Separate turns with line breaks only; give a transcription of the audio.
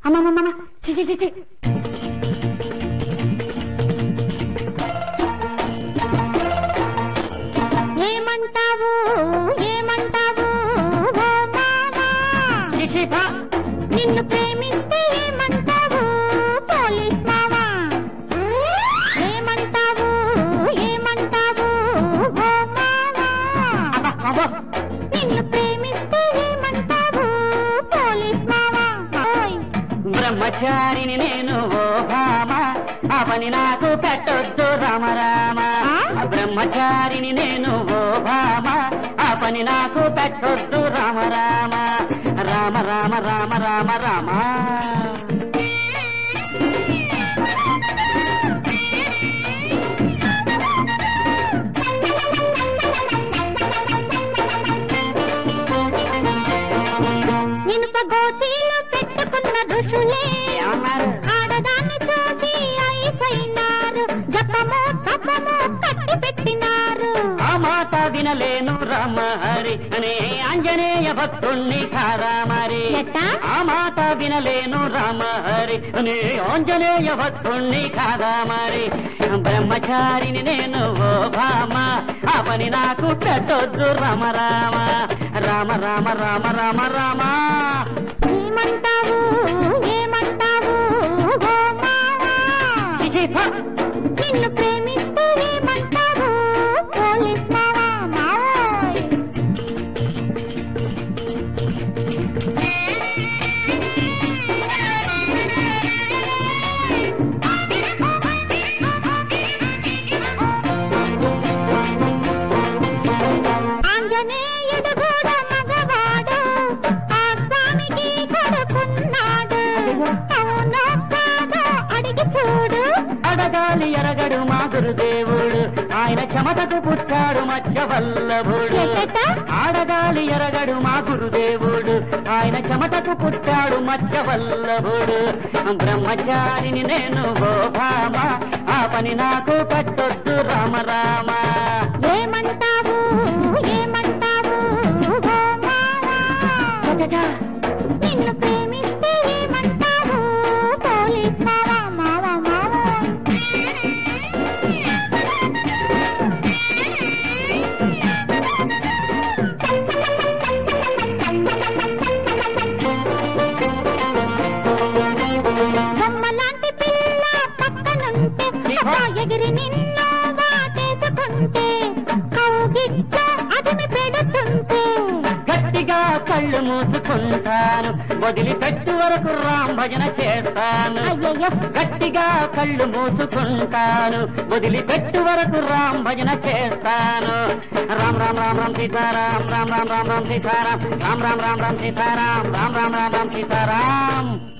అమ్మమ్మమ్మ చి చి చి చి ఏమంటావు ఏమంటావు ఓ మామా
శిక్షిత
నిన్ను ప్రేమిస్తే ఏమంటావు పోలీస్ మామా ఏమంటావు ఏమంటావు ఓ మామా
అబ్బో
నిన్ను ప్రేమిస్తే ఏమంటావు పోలీస్ మామా ఓయ్
బ్రహ్మచారిని నేను ఓ భామ ఆ పని నాకు పెట్టొద్దు రామ రామ
ఆ?
బ్రహ్మచారిని నేను ఓ భామ ఆ పని నాకు పెట్టొద్దు రామ రామ రామ రామ రామ రామ రామ
ఇనుప గోతీలో పెట్టుకున్న ఋషులే
ఏమన్నారు
ఆడదాన్ని చూసి అయిపోయినారు జపము తపము కట్టి పెట్టినారు
ఆ మాట వినలేను రామ హరి అనే ఆంజనేయ భక్తుణ్ణి కారా మరి
ఎట్టా?
ఆ మాట వినలేను రామ హరి అనే ఆంజనేయ భక్తుణ్ణి కాదా మరి బ్రహ్మచారిని నేను ఓ భామ ఆ పని నాకు పెట్టొద్దు రామ రామ రామ రామ రామ రామ రామ
ఏమంటావు ఏమంటావు ఓ మావా
శిశిఫ.
నిన్ను ప్రేమిస్తే ఏమంటావు పోలీస్ మావా మావోయ్ ఆంజనేయుడు కూడా మగవాడు ఆ స్వామికి కొడుకున్నాడు అవునో కాదో అడిగి చూడు
అడగాలి ఎరగడు మా గురుదేవుడు ఆయన చెమటకు పుట్టాడు మధ్య వల్లభుడు
ఎట్టట?
ఆడగాలి ఎరగడు మా గురుదేవుడు ఆయన చెమటకు పుట్టాడు మధ్య వల్లభుడు బ్రహ్మచారిని నేను ఓ భామ ఆ పని నాకు కట్టొద్దు రామ రామ
ఏమంటావు ఏమంటావు ఓ మావా నిన్ను ప్రేమిస్తే ఏమంటావు పోలీస్ మావా మావా మావా బొమ్మలాంటి పిల్ల పక్కనుంటే అబ్బా ఎగిరి నిన్ను వాటేసుకుంటే కౌగిట్లో అదిమి పెడుతుంటే
గట్టిగా కళ్ళు మూసుకుంటాను వదిలిపెట్టు వరకు రామ్ భజన చేస్తాను
అయ్యయ్యో
గట్టిగా కళ్ళు మూసుకుంటాను వదిలిపెట్టు వరకు రామ్ భజన చేస్తాను రామ్ రామ్ రామ్ రామ్ సీతారాం రామ్ రామ్ రామ్ రామ్ సీతారాం రామ్ రామ్ రామ్ రామ్ సీతారాం రామ్ రామ్ రామ్ రామ్ సీతారాం